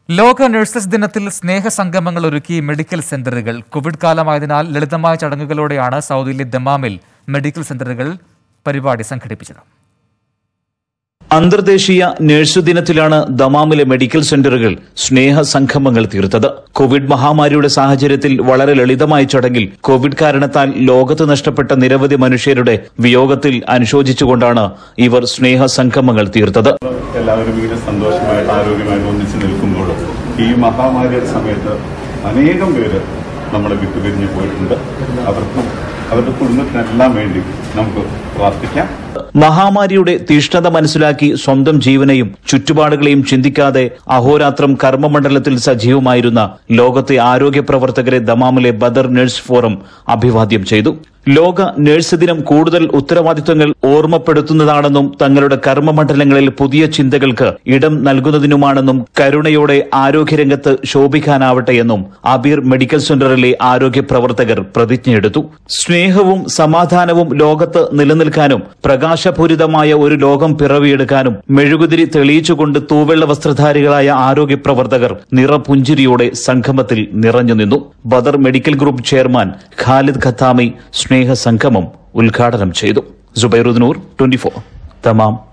ലോക നഴ്സസ് ദിനത്തിൽ സ്നേഹസംഗമങ്ങൾ ഒരുക്കി മെഡിക്കൽ സെന്ററുകൾ കോവിഡ് കാലമായതിനാൽ ലളിതമായ ചടങ്ങുകളോടെയാണ് സൗദിയിലെ ദമാമിൽ മെഡിക്കൽ സെന്ററുകൾ പരിപാടി സംഘടിപ്പിച്ചത് അന്തർദേശീയ നഴ്സു ദിനത്തിലാണ് ദമാമിലെ മെഡിക്കൽ സെന്ററുകൾ സ്നേഹ സംഗമങ്ങൾ തീർത്തത് കോവിഡ് മഹാമാരിയുടെ സാഹചര്യത്തിൽ വളരെ ലളിതമായ ചടങ്ങിൽ കോവിഡ് കാരണത്താൽ ലോകത്ത് നഷ്ടപ്പെട്ട നിരവധി മനുഷ്യരുടെ വിയോഗത്തിൽ അനുശോചിച്ചുകൊണ്ടാണ് ഇവർ സ്നേഹ സംഗമങ്ങൾ തീർത്തത് എല്ലാവരും ഇങ്ങനെ സന്തോഷമായിട്ട് ആരോഗ്യമായിട്ട് ഒന്നിച്ച് നിൽക്കുമ്പോൾ ഈ മഹാമാരിയുടെ സമയത്ത് അനേകം പേര് നമ്മളെ വിട്ടുപിരിഞ്ഞു പോയിട്ടുണ്ട് അവർക്കും അവരുടെ കുടുംബത്തിനെല്ലാം വേണ്ടി നമുക്ക് പ്രാർത്ഥിക്കാം മഹാമാരിയുടെ തീഷ്ണത മനസ്സിലാക്കി സ്വന്തം ജീവനെയും ചുറ്റുപാടുകളെയും ചിന്തിക്കാതെ അഹോരാത്രം കർമ്മമണ്ഡലത്തിൽ സജീവമായിരുന്ന ലോകത്തെ ആരോഗ്യ പ്രവർത്തകരെ ദമാമിലെ ബദർ നഴ്സ് ഫോറം അഭിവാദ്യം ചെയ്തു ലോക നഴ്സ് ദിനം കൂടുതൽ ഉത്തരവാദിത്വങ്ങൾ ഓർമ്മപ്പെടുത്തുന്നതാണെന്നും തങ്ങളുടെ കർമ്മമണ്ഡലങ്ങളിൽ പുതിയ ചിന്തകൾക്ക് ഇടം നൽകുന്നതിനുമാണെന്നും കരുണയോടെ ആരോഗ്യരംഗത്ത് ശോഭിക്കാനാവട്ടെ എന്നും അബീർ മെഡിക്കൽ സെന്ററിലെ ആരോഗ്യ പ്രവർത്തകർ പ്രതിജ്ഞയെടുത്തു സ്നേഹവും സമാധാനവും ലോകത്ത് നിലനിൽക്കാനും പ്രകാശപൂരിതമായ ഒരു ലോകം പിറവിയെടുക്കാനും മെഴുകുതിരി തെളിയിച്ചുകൊണ്ട് തൂവെള്ള വസ്ത്രധാരികളായ ആരോഗ്യ പ്രവർത്തകർ നിറപുഞ്ചിരിയോടെ സംഗമത്തിൽ നിറഞ്ഞു നിന്നു Badar medical group chairman Khalid Khathami സ്നേഹ സംഗമം ഉദ്ഘാടനം ചെയ്തു സുബൈറുദ്നൂർ ട്വന്റി ഫോർ തമാം